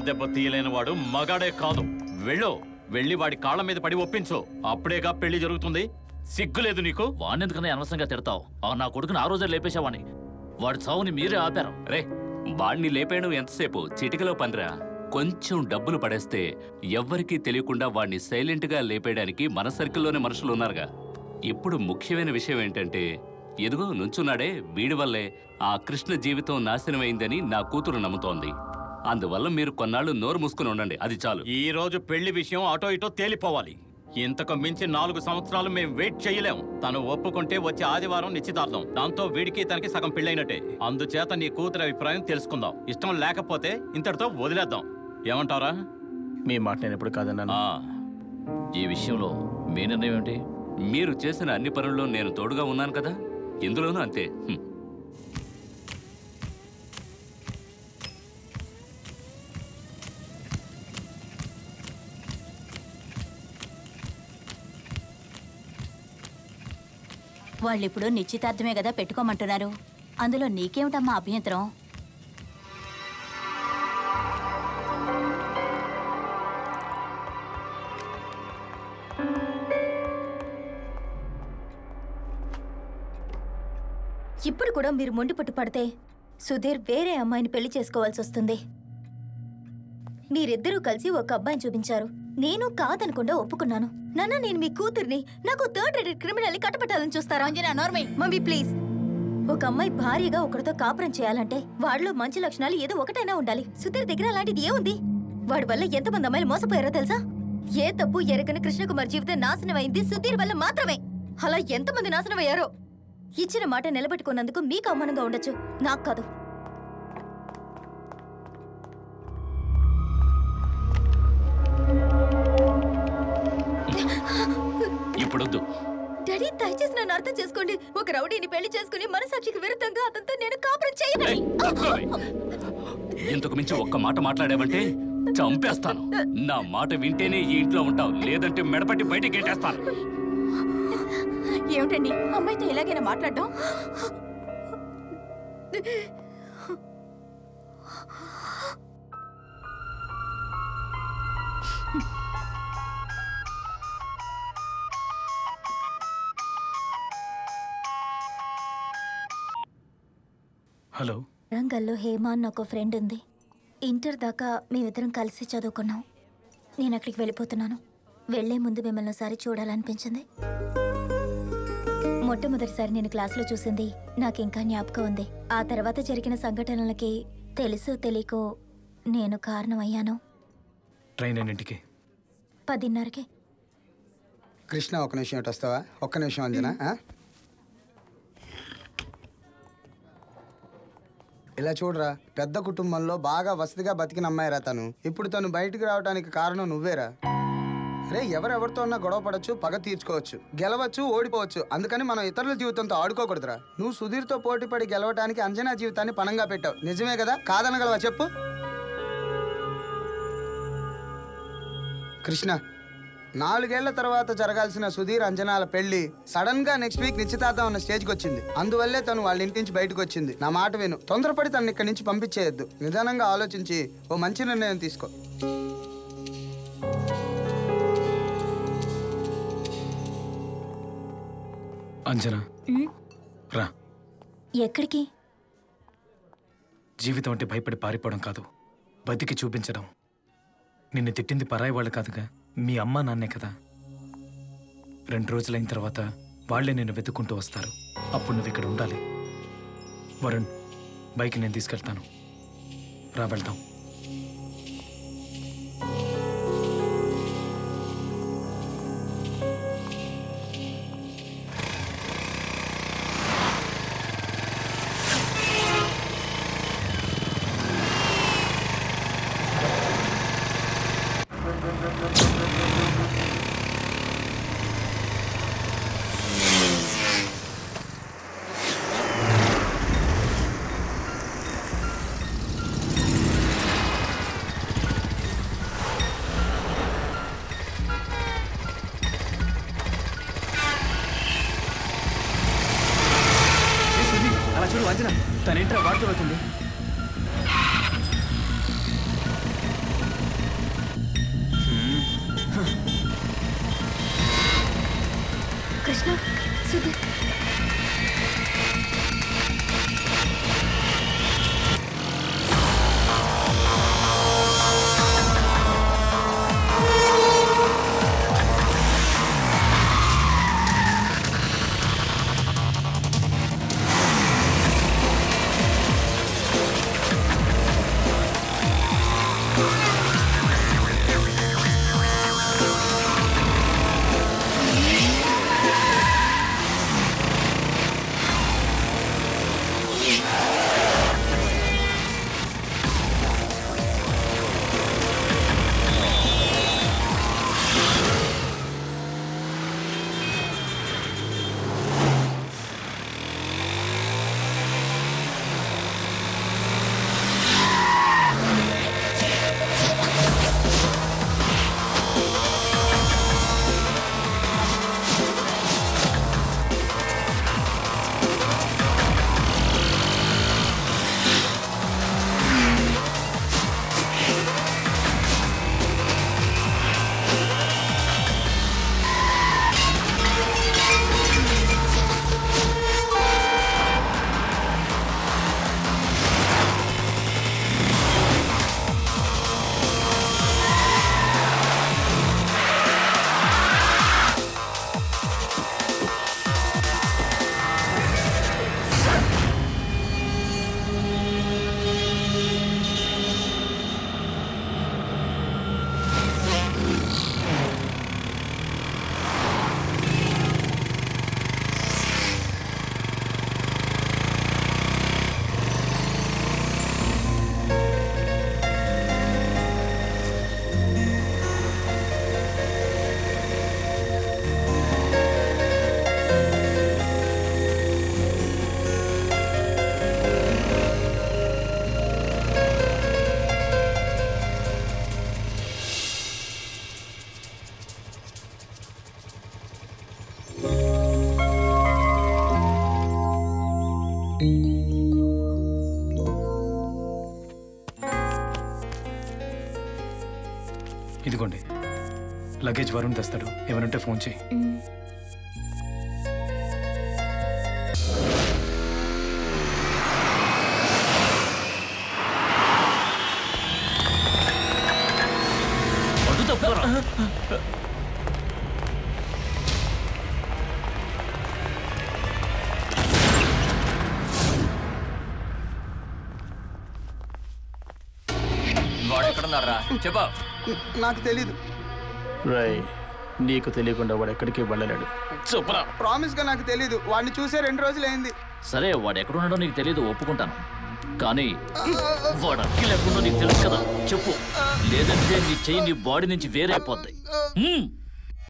దెబ్బ తీయలేని వాడు మగాడే కాదు వెళ్ళు వెళ్ళి వాడి కాళ్ళ మీద పడి ఒప్పించు అప్పుడేగా పెళ్లి జరుగుతుంది సిగ్గులేదు నీకు వాణ్ణెందుకని అనవసరంగా తిడతావు ఆ నా కొడుకుని ఆ రోజే లేపేశావాణ్ణి వాడి చావుని మీరే ఆపారు రే వాణ్ణి లేపేయడం ఎంతసేపు చిటికలో పనిరా కొంచెం డబ్బులు పడేస్తే ఎవ్వరికీ తెలియకుండా వాణ్ణి సైలెంట్గా లేపేయడానికి మన సర్కిల్లోనే మనుషులు ఉన్నారుగా ఇప్పుడు ముఖ్యమైన విషయం ఏంటంటే ఎదుగో నుంచున్నాడే వీడి వల్లే ఆ కృష్ణ జీవితం నాశనమైందని నా కూతురు నమ్ముతోంది అందువల్ల మీరు కొన్నాళ్ళు నోరు మూసుకుని ఉండండి అది చాలు ఈ రోజు పెళ్లి విషయం అటో ఇటో తేలిపోవాలి ఇంతకు మించి నాలుగు సంవత్సరాలు మేము వెయిట్ చేయలేం తను ఒప్పుకుంటే వచ్చే ఆదివారం నిశ్చితార్థం దాంతో వీడికి తనకి సగం పెళ్ళైనట్టే అందుచేత నీ కూతురు అభిప్రాయం తెలుసుకుందాం ఇష్టం లేకపోతే ఇంతటితో వదిలేద్దాం ఏమంటారా మీ మాట నేను ఎప్పుడు కాదన్నాను ఆ, ఈ విషయంలో మీ నిర్ణయం ఏంటి మీరు చేసిన అన్ని పనుల్లో నేను తోడుగా ఉన్నాను కదా ఇందులోనూ అంతే హ్మ్. వాళ్ళిప్పుడు నిశ్చితార్థమే కదా పెట్టుకోమంటున్నారు అందులో నీకేమిటమ్మా అభ్యంతరం ఇప్పుడు కూడా మీరు మొండి పట్టు పడితే సుధీర్ వేరే అమ్మాయిని పెళ్లి చేసుకోవాల్సి వస్తుంది మీరిద్దరూ కలిసి ఒక అబ్బాయిని చూపించారు నేను కాదనకుండా ఒప్పుకున్నాను నాన్న నేను మీ కూతుర్ని నాకు థర్డ్ రేటెడ్ క్రిమినల్ కట్టబెట్టాలని చూస్తారా అంజనా నోర్మై మమ్మీ ప్లీజ్ ఒక అమ్మాయి భార్యగా ఒకరితో కాపురం చేయాలంటే వాళ్ళలో మంచి లక్షణాలు ఏదో ఒకటైనా ఉండాలి సుధీర్ దగ్గర అలాంటిది ఏముంది వాడి వల్ల ఎంతమంది అమ్మాయిలు మోసపోయారో తెలుసా ఏ తప్పు ఎరగని కృష్ణకుమార్ జీవితం నాశనం అయింది సుధీర్ వల్ల మాత్రమే అలా ఎంతమంది నాశనం అయ్యారో ఇచ్చిన మాట నిలబెట్టుకున్నందుకు మీకు అవమానంగా ఉండొచ్చు నాకు కాదు ఇప్పుడొద్దు డాడీ దయచేసి నన్ను అర్థం చేసుకోండి ఒక రౌడీని పెళ్లి చేసుకుని మనసాక్షికి విరుద్ధంగా అతనితో నేను కాపురం చేయను ఏయ్, తక్కువే. ఇంతకు మించి ఒక్క మాట మాట్లాడావంటే చంపేస్తాను నా మాట వింటేనే ఈ ఇంట్లో ఉంటావు లేదంటే మెడపట్టి బయటికి గెట్టేస్తాను ఏమిటండి అమ్మాయితో ఎలాగైనా మాట్లాడడం హలో వరంగల్లో హేమ అన్న ఒక ఫ్రెండ్ ఉంది ఇంటర్ దాకా మేమిద్దరం కలిసి చదువుకున్నాం నేను అక్కడికి వెళ్ళిపోతున్నాను వెళ్లే ముందు మిమ్మల్ని ఒకసారి చూడాలనిపించింది మొట్టమొదటిసారి నేను క్లాస్లో చూసింది నాకు ఇంకా జ్ఞాపకం ఉంది ఆ తర్వాత జరిగిన సంఘటనలకి తెలుసో తెలియకో నేను కారణమయ్యాను ట్రైన్ ఎన్నింటికి పదిన్నరకి కృష్ణ ఒక నిమిషం ఇటు వస్తావా ఒక్క నిమిషం అంజనా ఆ? ఇలా చూడరా పెద్ద కుటుంబంలో బాగా వసతిగా బతికిన అమ్మాయిరా తను ఇప్పుడు తను బయటికి రావడానికి కారణం నువ్వేరా రే ఎవరెవరితో ఉన్నా గొడవ పడచ్చు పగ తీర్చుకోవచ్చు గెలవచ్చు ఓడిపోవచ్చు అందుకని మనం ఇతరుల జీవితంతో ఆడుకోకూడదురా నువ్వు సుధీర్తో పోటీ పడి గెలవడానికి అంజనా జీవితాన్ని పణంగా పెట్టావు నిజమే కదా కాదనగలవా చెప్పు కృష్ణ నాలుగేళ్ల తర్వాత జరగాల్సిన సుధీర్ అంజనాల పెళ్లి సడన్ గా నెక్స్ట్ వీక్ నిశ్చితార్థం ఉన్న స్టేజ్కి వచ్చింది అందువల్లే తను వాళ్ళ ఇంటి నుంచి బయటకు వచ్చింది నా మాట విను తొందరపడి తను ఇక్కడి నుంచి పంపించేయద్దు నిదానంగా ఆలోచించి ఓ మంచి నిర్ణయం తీసుకో అంజనా రా ఎక్కడికి జీవితం అంటే భయపడి పారిపోవడం కాదు బతికి చూపించడం నిన్ను తిట్టింది పరాయి వాళ్ళు కాదుగా మీ అమ్మ నాన్నే కదా రెండు రోజులైన తర్వాత వాళ్ళే నిన్ను వెతుక్కుంటూ వస్తారు అప్పుడు నువ్వు ఇక్కడ ఉండాలి వరుణ్ బైక్ నేను తీసుకెళ్తాను రా వెళ్దాం అలా చూడు వంచన తన ఇంట్లో వాడుతూ అవుతుంది కృష్ణ సుధీర్ ఇదిగోండి లగేజ్ వరుణ్ తెస్తాడు ఏమనుంటే ఫోన్ చేయి అడ్డు తప్పుకోరా వాడు ఎక్కడున్నారా చెప్పా నాకు తెలీదు రై నీకు తెలియకుండా వాడు ఎక్కడికి వెళ్ళలేడు చెప్పురా ప్రామిస్ గా నాకు తెలీదు వాడిని చూసే రెండు రోజులు అయింది సరే వాడు ఎక్కడున్నాడో నీకు తెలియదు ఒప్పుకుంటాను కానీ వాడు అక్కి లేకుండా నీకు తెలుసు కదా చెప్పు లేదంటే నీ చెయ్యి నీ బాడీ నుంచి వేరైపోద్ది హ్మ్.